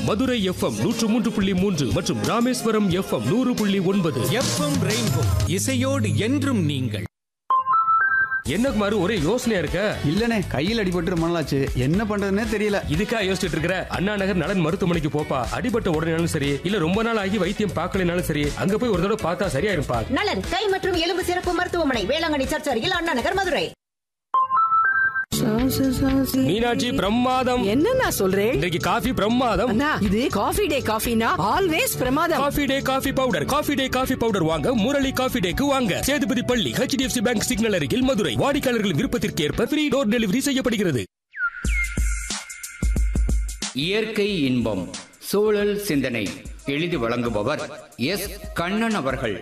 Madurai FM நூற்று மூன்று புள்ளி மூன்று மற்றும் ராமேஸ்வரம் எஃப்எம் நூறு புள்ளி ஒன்பது எஃப்எம் ரெயின்போ இசையோடு என்றும் நீங்கள் என்ன குமார் ஒரே யோசனையா இருக்க இல்லனே கையில் அடிபட்டு ரொம்ப நாளாச்சு என்ன பண்றதுன்னே தெரியல இதுக்கா யோசிச்சுட்டு இருக்கிற அண்ணா நகர் நலன் மருத்துவமனைக்கு போப்பா அடிபட்ட உடனேனாலும் சரி இல்ல ரொம்ப நாள் ஆகி வைத்தியம் பார்க்கலைனாலும் சரி அங்க போய் ஒரு தடவை பார்த்தா சரியாயிருப்பா நலன் கை மற்றும் எலும்பு சிறப்பு மருத்துவமனை வேளாங்கண்ணி சர்ச் அருகில் அண்ணா நகர் மதுரை மீனாட்சி பிரமாதம் என்ன நான் சொல்றேன் இன்றைக்கு காஃபி பிரமாதம் அண்ணா இது காஃபி டே காஃபினா ஆல்வேஸ் பிரமாதம் coffee day coffee powder coffee day coffee powder வாங்க முரளி காஃபி டேக்கு வாங்க சேதுபதி பள்ளி ஹெச்டிஎஃப்சி பேங்க் சிக்னல் அருகில் மதுரை வாடிக்கையாளர்களின் விருப்பத்திற்கு ஏற்ப ஃப்ரீ டோர் டெலிவரி செய்யப்படுகிறது இயற்கை இன்பம் சூழல் சிந்தனை எழுதி வழங்குபவர் எஸ் கண்ணன் அவர்கள்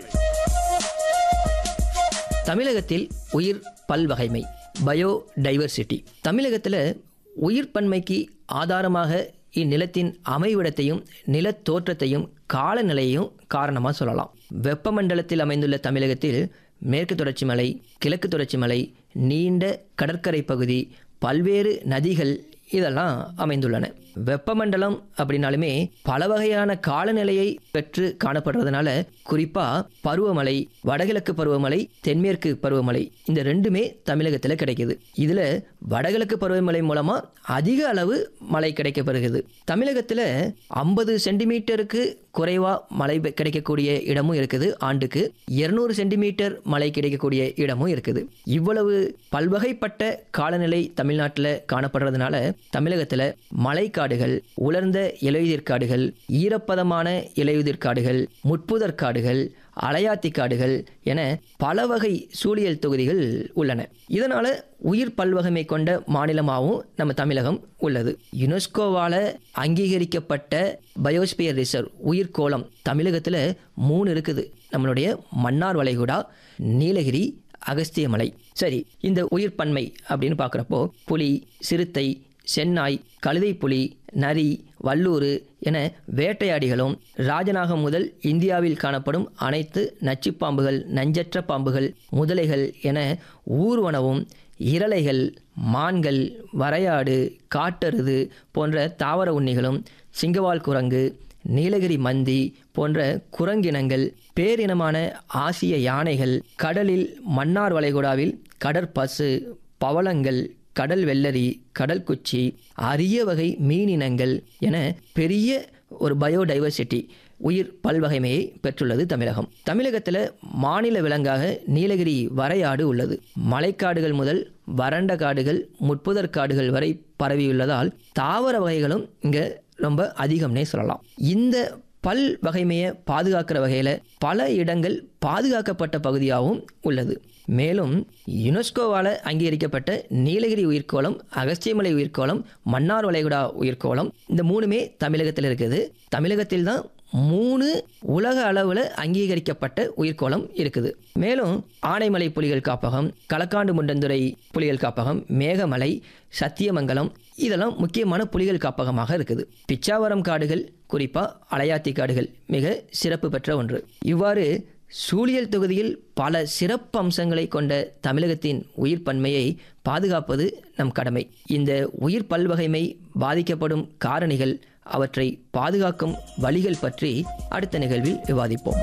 தமிழகத்தில் உயிர் பல்வகைமை பயோ டைவர்சிட்டி தமிழகத்தில் உயிர் பன்மைக்கு ஆதாரமாக இந்நிலத்தின் அமைவிடத்தையும் நிலத் தோற்றத்தையும் காலநிலையையும் காரணமாக சொல்லலாம் வெப்பமண்டலத்தில் அமைந்துள்ள தமிழகத்தில் மேற்கு தொடர்ச்சி மலை கிழக்கு தொடர்ச்சி மலை நீண்ட கடற்கரை பகுதி பல்வேறு நதிகள் இதெல்லாம் அமைந்துள்ளன வெப்பமண்டலம் அப்படின்னாலுமே பல வகையான காலநிலையை பெற்று காணப்படுறதுனால குறிப்பா பருவமழை வடகிழக்கு பருவமழை தென்மேற்கு பருவமழை இந்த ரெண்டுமே தமிழகத்தில் கிடைக்குது இதுல வடகிழக்கு பருவமழை மூலமா அதிக அளவு மழை கிடைக்கப்படுகிறது தமிழகத்தில் ஐம்பது சென்டிமீட்டருக்கு குறைவா மழை பெ- கிடைக்கக்கூடிய இடமும் இருக்குது ஆண்டுக்கு இருநூறு சென்டிமீட்டர் மழை கிடைக்கக்கூடிய இடமும் இருக்குது இவ்வளவு பல்வகைப்பட்ட காலநிலை தமிழ்நாட்டில் காணப்படுறதுனால தமிழகத்தில் மழைக்காடுகள் உலர்ந்த இலையுதிர் காடுகள் ஈரப்பதமான இலையுதிர் காடுகள் முட்புதர் காடுகள் அலையாத்தி காடுகள் என பல வகை சூழியல் தொகுதிகள் உள்ளன இதனால உயிர் பல்வகமை கொண்ட மாநிலமாகவும் நம்ம தமிழகம் உள்ளது யுனெஸ்கோவால அங்கீகரிக்கப்பட்ட பயோஸ்பியர் ரிசர்வ் உயிர்கோளம் தமிழகத்தில் மூணு இருக்குது நம்மளுடைய மன்னார் வளைகுடா நீலகிரி அகஸ்தியமலை சரி இந்த உயிர் பன்மை அப்படின்னு பார்க்குறப்போ புலி சிறுத்தை சென்னாய் கழுதை புலி நரி வல்லூறு என வேட்டையாடிகளும் ராஜநாகம் முதல் இந்தியாவில் காணப்படும் அனைத்து நச்சுப்பாம்புகள் நஞ்சற்ற பாம்புகள் முதலைகள் என ஊர்வனவும் இரளைகள் மான்கள் வரையாடு காட்டெருது போன்ற தாவர உண்ணிகளும் சிங்கவால் குரங்கு நீலகிரி மந்தி போன்ற குரங்கினங்கள் பேரினமான ஆசிய யானைகள் கடலில் மன்னார் வளைகுடாவில் கடற்பசு பவளங்கள் கடல் வெள்ளரி கடல் குச்சி அரிய வகை மீனினங்கள் என பெரிய ஒரு பயோடைவர்சிட்டி உயிர் பல்வகைமையை பெற்றுள்ளது தமிழகம் தமிழகத்தில் மாநில விலங்காக நீலகிரி வரையாடு உள்ளது மலைக்காடுகள் முதல் வறண்ட காடுகள் முட்புதர் காடுகள் வரை பரவியுள்ளதால் தாவர வகைகளும் இங்கே ரொம்ப அதிகம்னே சொல்லலாம் இந்த பல் வகைமையை பாதுகாக்கிற வகையில் பல இடங்கள் பாதுகாக்கப்பட்ட பகுதியாகவும் உள்ளது மேலும் யுனெஸ்கோவால் அங்கீகரிக்கப்பட்ட நீலகிரி உயிர்க்கோளம் அகஸ்தியமலை உயிர்க்கோளம் மன்னார் வளைகுடா உயிர்க்கோளம் இந்த மூணுமே தமிழகத்தில் இருக்குது தமிழகத்தில் தான் மூணு உலக அளவில் அங்கீகரிக்கப்பட்ட உயிர்க்கோளம் இருக்குது மேலும் ஆனைமலை புலிகள் காப்பகம் களக்காண்டு முண்டந்துறை புலிகள் காப்பகம் மேகமலை சத்தியமங்கலம் இதெல்லாம் முக்கியமான புலிகள் காப்பகமாக இருக்குது பிச்சாவரம் காடுகள் குறிப்பாக அலையாத்தி காடுகள் மிக சிறப்பு பெற்ற ஒன்று இவ்வாறு சூழியல் தொகுதியில் பல சிறப்பு அம்சங்களை கொண்ட தமிழகத்தின் உயிர் பன்மையை பாதுகாப்பது நம் கடமை இந்த உயிர் பல்வகைமை பாதிக்கப்படும் காரணிகள் அவற்றை பாதுகாக்கும் வழிகள் பற்றி அடுத்த நிகழ்வில் விவாதிப்போம்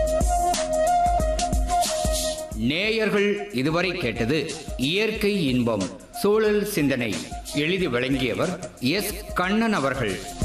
நேயர்கள் இதுவரை கேட்டது இயற்கை இன்பம் சூழல் சிந்தனை எழுதி வழங்கியவர் எஸ் கண்ணன் அவர்கள்